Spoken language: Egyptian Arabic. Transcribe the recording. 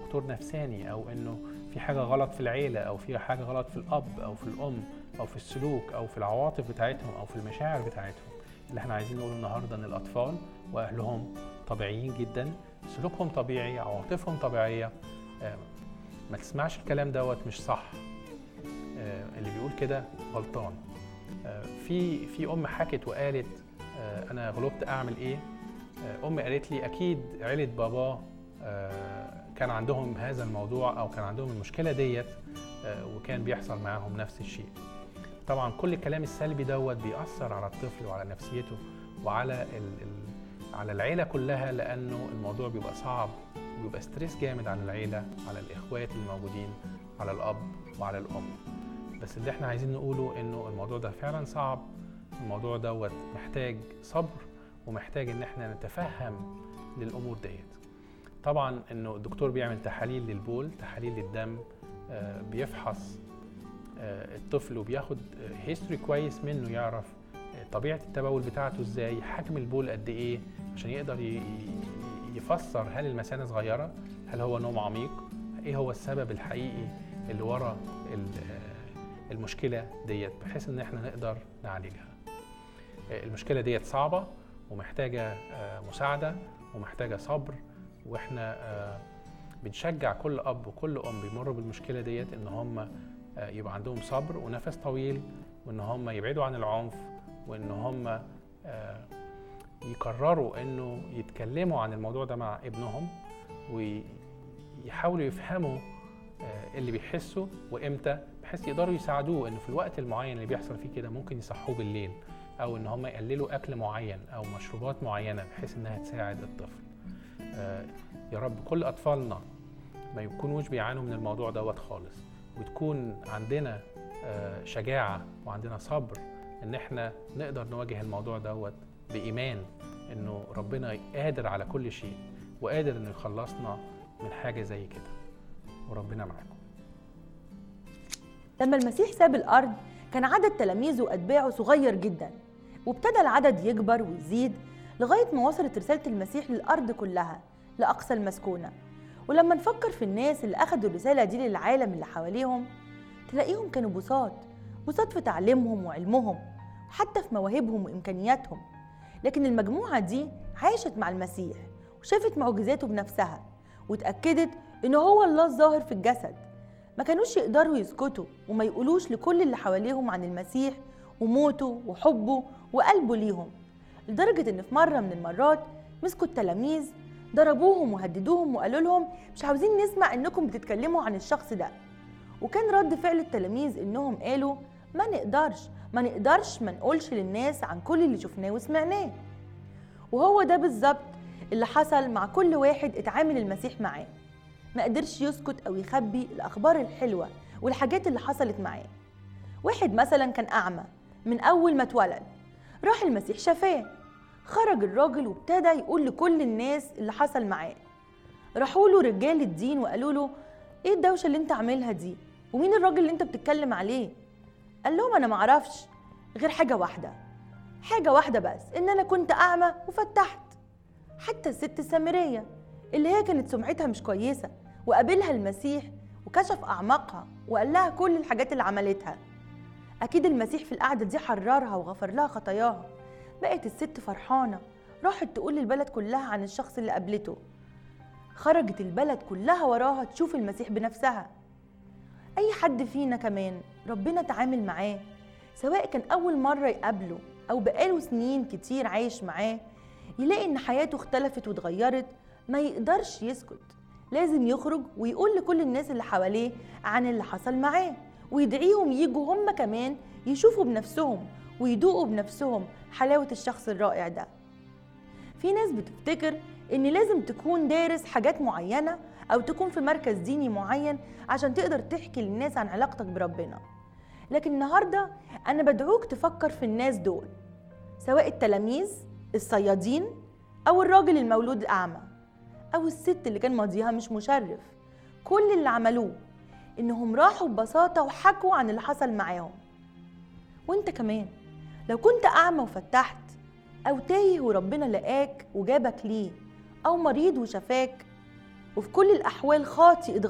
دكتور نفساني او انه في حاجه غلط في العيله او في حاجه غلط في الاب او في الام او في السلوك او في العواطف بتاعتهم او في المشاعر بتاعتهم اللي احنا عايزين نقوله النهارده ان الاطفال واهلهم طبيعيين جدا سلوكهم طبيعي عواطفهم طبيعيه آه، ما تسمعش الكلام دوت مش صح آه، اللي بيقول كده غلطان آه، في في ام حكت وقالت آه، انا غلطت اعمل ايه آه، امي قالت لي اكيد عيله بابا آه، كان عندهم هذا الموضوع او كان عندهم المشكله ديت آه، وكان بيحصل معاهم نفس الشيء طبعا كل الكلام السلبي دوت بيأثر على الطفل وعلى نفسيته وعلى ال ال على العيله كلها لانه الموضوع بيبقى صعب وبيبقى ستريس جامد على العيله على الاخوات الموجودين على الاب وعلى الام بس اللي احنا عايزين نقوله انه الموضوع ده فعلا صعب الموضوع دوت محتاج صبر ومحتاج ان احنا نتفهم للامور ديت طبعا انه الدكتور بيعمل تحاليل للبول تحاليل للدم آه، بيفحص آه، الطفل وبياخد هيستوري كويس منه يعرف آه، طبيعه التبول بتاعته ازاي حجم البول قد ايه عشان يقدر ي- ي- يفسر هل المثانه صغيره هل هو نوم عميق ايه هو السبب الحقيقي اللي ورا ال- آه، المشكله ديت بحيث ان احنا نقدر نعالجها آه، المشكله ديت صعبه ومحتاجه آه، مساعده ومحتاجه صبر واحنا آه، بنشجع كل اب وكل ام بيمروا بالمشكله ديت ان هم آه، يبقى عندهم صبر ونفس طويل وان هم يبعدوا عن العنف وان هم آه، يقرروا انه يتكلموا عن الموضوع ده مع ابنهم ويحاولوا يفهموا آه، اللي بيحسوا وامتى بحيث يقدروا يساعدوه انه في الوقت المعين اللي بيحصل فيه كده ممكن يصحوه بالليل او ان هم يقللوا اكل معين او مشروبات معينه بحيث انها تساعد الطفل آه، يا رب كل اطفالنا ما يكونوش بيعانوا من الموضوع دوت خالص وتكون عندنا آه، شجاعه وعندنا صبر ان احنا نقدر نواجه الموضوع دوت بايمان انه ربنا قادر على كل شيء وقادر انه يخلصنا من حاجه زي كده وربنا معاكم لما المسيح ساب الأرض كان عدد تلاميذه وأتباعه صغير جدا وابتدى العدد يكبر ويزيد لغاية ما وصلت رسالة المسيح للأرض كلها لأقصى المسكونة ولما نفكر في الناس اللي أخدوا الرسالة دي للعالم اللي حواليهم تلاقيهم كانوا بساط بساط في تعليمهم وعلمهم وحتى في مواهبهم وإمكانياتهم لكن المجموعة دي عاشت مع المسيح وشافت معجزاته بنفسها واتأكدت إنه هو الله الظاهر في الجسد ما كانوش يقدروا يسكتوا وما يقولوش لكل اللي حواليهم عن المسيح وموته وحبه وقلبه ليهم لدرجة إن في مرة من المرات مسكوا التلاميذ ضربوهم وهددوهم وقالوا لهم مش عاوزين نسمع إنكم بتتكلموا عن الشخص ده وكان رد فعل التلاميذ إنهم قالوا ما نقدرش ما نقدرش ما نقولش للناس عن كل اللي شفناه وسمعناه وهو ده بالظبط اللي حصل مع كل واحد اتعامل المسيح معاه ما قدرش يسكت او يخبي الاخبار الحلوه والحاجات اللي حصلت معاه واحد مثلا كان اعمى من اول ما اتولد راح المسيح شفاه خرج الراجل وابتدى يقول لكل الناس اللي حصل معاه راحوا له رجال الدين وقالوا له ايه الدوشه اللي انت عاملها دي ومين الراجل اللي انت بتتكلم عليه قال لهم انا معرفش غير حاجه واحده حاجه واحده بس ان انا كنت اعمى وفتحت حتى الست السامريه اللي هي كانت سمعتها مش كويسه وقابلها المسيح وكشف اعماقها وقال لها كل الحاجات اللي عملتها اكيد المسيح في القعده دي حررها وغفر لها خطاياها بقت الست فرحانه راحت تقول للبلد كلها عن الشخص اللي قابلته خرجت البلد كلها وراها تشوف المسيح بنفسها اي حد فينا كمان ربنا تعامل معاه سواء كان اول مره يقابله او بقاله سنين كتير عايش معاه يلاقي ان حياته اختلفت واتغيرت ما يقدرش يسكت لازم يخرج ويقول لكل الناس اللي حواليه عن اللي حصل معاه ويدعيهم يجوا هم كمان يشوفوا بنفسهم ويدوقوا بنفسهم حلاوة الشخص الرائع ده في ناس بتفتكر ان لازم تكون دارس حاجات معينة او تكون في مركز ديني معين عشان تقدر تحكي للناس عن علاقتك بربنا لكن النهاردة انا بدعوك تفكر في الناس دول سواء التلاميذ الصيادين او الراجل المولود اعمى او الست اللي كان ماضيها مش مشرف كل اللي عملوه انهم راحوا ببساطة وحكوا عن اللي حصل معاهم وانت كمان لو كنت اعمى وفتحت او تايه وربنا لقاك وجابك ليه او مريض وشفاك وفي كل الأحوال خاطئ